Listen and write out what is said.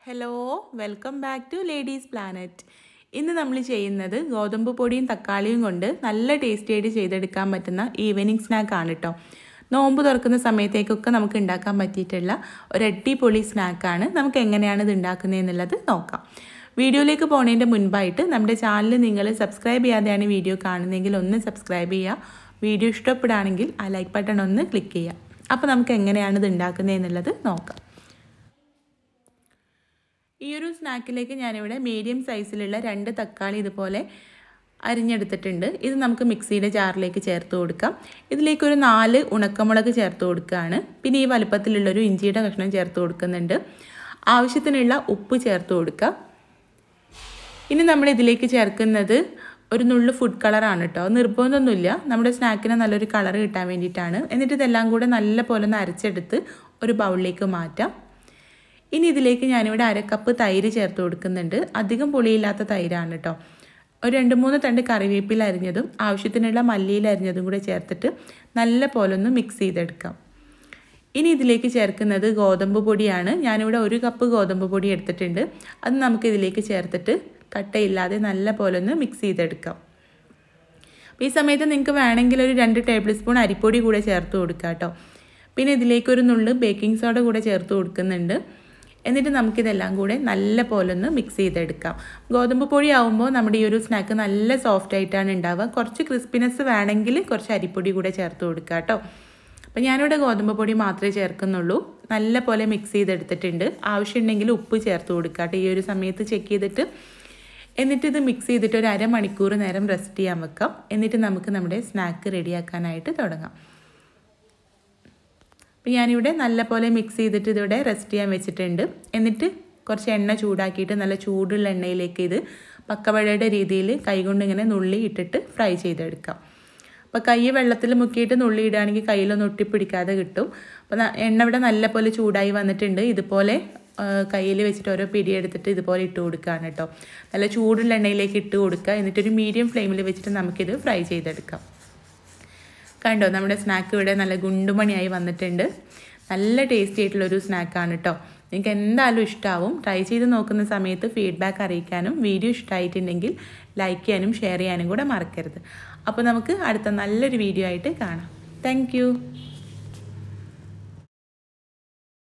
hello welcome back to ladies planet ഇന്ന് നമ്മൾ ചെയ്യുന്നത് ഗോതമ്പ് പൊടിയും തക്കാളിയും കൊണ്ട് നല്ല ടേസ്റ്റി ആയിട്ട് ചെയ്തെടുക്കാൻ പറ്റുന്ന ഈവനിങ് സ്നാക്കാണ് കേട്ടോ നോമ്പ് തുറക്കുന്ന സമയത്തേക്കൊക്കെ നമുക്ക് ഉണ്ടാക്കാൻ പറ്റിയിട്ടുള്ള ഒരു അടിപൊളി സ്നാക്കാണ് നമുക്ക് എങ്ങനെയാണ് ഇത് ഉണ്ടാക്കുന്നതെന്നുള്ളത് നോക്കാം വീഡിയോയിലേക്ക് പോകുന്നതിൻ്റെ മുൻപായിട്ട് നമ്മുടെ ചാനൽ നിങ്ങൾ സബ്സ്ക്രൈബ് ചെയ്യാതെയാണ് വീഡിയോ കാണുന്നതെങ്കിൽ ഒന്ന് സബ്സ്ക്രൈബ് ചെയ്യുക വീഡിയോ ഇഷ്ടപ്പെടുകയാണെങ്കിൽ ആ ലൈക്ക് ബട്ടൺ ഒന്ന് ക്ലിക്ക് ചെയ്യുക അപ്പോൾ നമുക്ക് എങ്ങനെയാണ് ഇത് ഉണ്ടാക്കുന്നതെന്നുള്ളത് നോക്കാം ഈ ഒരു സ്നാക്കിലേക്ക് ഞാനിവിടെ മീഡിയം സൈസിലുള്ള രണ്ട് തക്കാളി ഇതുപോലെ അരിഞ്ഞെടുത്തിട്ടുണ്ട് ഇത് നമുക്ക് മിക്സിയുടെ ജാറിലേക്ക് ചേർത്ത് കൊടുക്കാം ഇതിലേക്കൊരു നാല് ഉണക്കമുളക് ചേർത്ത് കൊടുക്കുകയാണ് പിന്നെ ഈ വലുപ്പത്തിലുള്ളൊരു ഇഞ്ചിയുടെ കഷ്ണം ചേർത്ത് കൊടുക്കുന്നുണ്ട് ആവശ്യത്തിനുള്ള ഉപ്പ് ചേർത്ത് കൊടുക്കുക ഇനി നമ്മൾ ഇതിലേക്ക് ചേർക്കുന്നത് ഒരു നുള്ളു ഫുഡ് കളറാണ് കേട്ടോ നിർബന്ധമൊന്നുമില്ല നമ്മുടെ സ്നാക്കിന് നല്ലൊരു കളർ കിട്ടാൻ വേണ്ടിയിട്ടാണ് എന്നിട്ട് ഇതെല്ലാം കൂടെ നല്ല പോലെ ഒന്ന് അരച്ചെടുത്ത് ഒരു ബൗളിലേക്ക് മാറ്റാം ഇനി ഇതിലേക്ക് ഞാനിവിടെ അര കപ്പ് തൈര് ചേർത്ത് കൊടുക്കുന്നുണ്ട് അധികം പുളിയില്ലാത്ത തൈരാണ് കേട്ടോ ഒരു രണ്ട് മൂന്ന് തണ്ട് കറിവേപ്പില അരിഞ്ഞതും ആവശ്യത്തിനുള്ള മല്ലിയിൽ അരിഞ്ഞതും കൂടെ ചേർത്തിട്ട് നല്ല പോലെ ഒന്ന് മിക്സ് ചെയ്തെടുക്കാം ഇനി ഇതിലേക്ക് ചേർക്കുന്നത് ഗോതമ്പ് പൊടിയാണ് ഞാനിവിടെ ഒരു കപ്പ് ഗോതമ്പ് പൊടി എടുത്തിട്ടുണ്ട് അത് നമുക്ക് ഇതിലേക്ക് ചേർത്തിട്ട് കട്ടയില്ലാതെ നല്ല പോലെ ഒന്ന് മിക്സ് ചെയ്തെടുക്കാം അപ്പോൾ ഈ സമയത്ത് നിങ്ങൾക്ക് വേണമെങ്കിൽ ഒരു രണ്ട് ടേബിൾ സ്പൂൺ അരിപ്പൊടി കൂടെ ചേർത്ത് കൊടുക്കാം കേട്ടോ പിന്നെ ഇതിലേക്ക് ഒരു നുള്ളു ബേക്കിംഗ് സോഡ കൂടെ ചേർത്ത് കൊടുക്കുന്നുണ്ട് എന്നിട്ട് നമുക്കിതെല്ലാം കൂടെ നല്ല പോലെ ഒന്ന് മിക്സ് ചെയ്തെടുക്കാം ഗോതമ്പ് പൊടി ആവുമ്പോൾ നമ്മുടെ ഈ ഒരു സ്നാക്ക് നല്ല സോഫ്റ്റ് ആയിട്ടാണ് ഉണ്ടാവുക കുറച്ച് ക്രിസ്പിനെസ് വേണമെങ്കിൽ കുറച്ച് അരിപ്പൊടി കൂടെ ചേർത്ത് കൊടുക്കുക കേട്ടോ അപ്പോൾ ഞാനിവിടെ ഗോതമ്പ് പൊടി മാത്രമേ ചേർക്കുന്നുള്ളൂ നല്ല പോലെ മിക്സ് ചെയ്തെടുത്തിട്ടുണ്ട് ആവശ്യമുണ്ടെങ്കിൽ ഉപ്പ് ചേർത്ത് കൊടുക്കുക കേട്ടോ ഈ ഒരു സമയത്ത് ചെക്ക് ചെയ്തിട്ട് എന്നിട്ട് ഇത് മിക്സ് ചെയ്തിട്ട് ഒരു അരമണിക്കൂർ നേരം റെസ്റ്റ് ചെയ്യാൻ വെക്കാം എന്നിട്ട് നമുക്ക് നമ്മുടെ സ്നാക്ക് റെഡിയാക്കാനായിട്ട് തുടങ്ങാം അപ്പോൾ ഞാനിവിടെ നല്ല പോലെ മിക്സ് ചെയ്തിട്ട് ഇതിവിടെ റെസ്റ്റ് ചെയ്യാൻ വെച്ചിട്ടുണ്ട് എന്നിട്ട് കുറച്ച് എണ്ണ ചൂടാക്കിയിട്ട് നല്ല ചൂടുള്ള എണ്ണയിലേക്ക് ഇത് പക്കവടയുടെ രീതിയിൽ കൈകൊണ്ട് ഇങ്ങനെ നുള്ളി ഇട്ടിട്ട് ഫ്രൈ ചെയ്തെടുക്കാം അപ്പോൾ കൈ വെള്ളത്തിൽ മുക്കിയിട്ട് നുള്ളി ഇടുകയാണെങ്കിൽ കയ്യിലൊന്നും ഒട്ടിപ്പിടിക്കാതെ കിട്ടും അപ്പോൾ എണ്ണ ഇവിടെ നല്ല പോലെ ചൂടായി വന്നിട്ടുണ്ട് ഇതുപോലെ കയ്യിൽ വെച്ചിട്ട് ഓരോ പിടി എടുത്തിട്ട് ഇതുപോലെ ഇട്ട് കൊടുക്കുകയാണ് കേട്ടോ നല്ല ചൂടുള്ള എണ്ണയിലേക്ക് ഇട്ട് കൊടുക്കുക എന്നിട്ടൊരു മീഡിയം ഫ്ലെയിമിൽ വെച്ചിട്ട് നമുക്കിത് ഫ്രൈ ചെയ്തെടുക്കാം കണ്ടോ നമ്മുടെ സ്നാക്ക് ഇവിടെ നല്ല ഗുണ്ടുമണിയായി വന്നിട്ടുണ്ട് നല്ല ടേസ്റ്റി ആയിട്ടുള്ളൊരു സ്നാക്കാണ് കേട്ടോ നിങ്ങൾക്ക് എന്തായാലും ഇഷ്ടമാവും ട്രൈ ചെയ്ത് നോക്കുന്ന സമയത്ത് ഫീഡ്ബാക്ക് അറിയിക്കാനും വീഡിയോ ഇഷ്ടമായിട്ടുണ്ടെങ്കിൽ ലൈക്ക് ചെയ്യാനും ഷെയർ ചെയ്യാനും കൂടെ മറക്കരുത് അപ്പോൾ നമുക്ക് അടുത്ത നല്ലൊരു വീഡിയോ ആയിട്ട് കാണാം താങ്ക്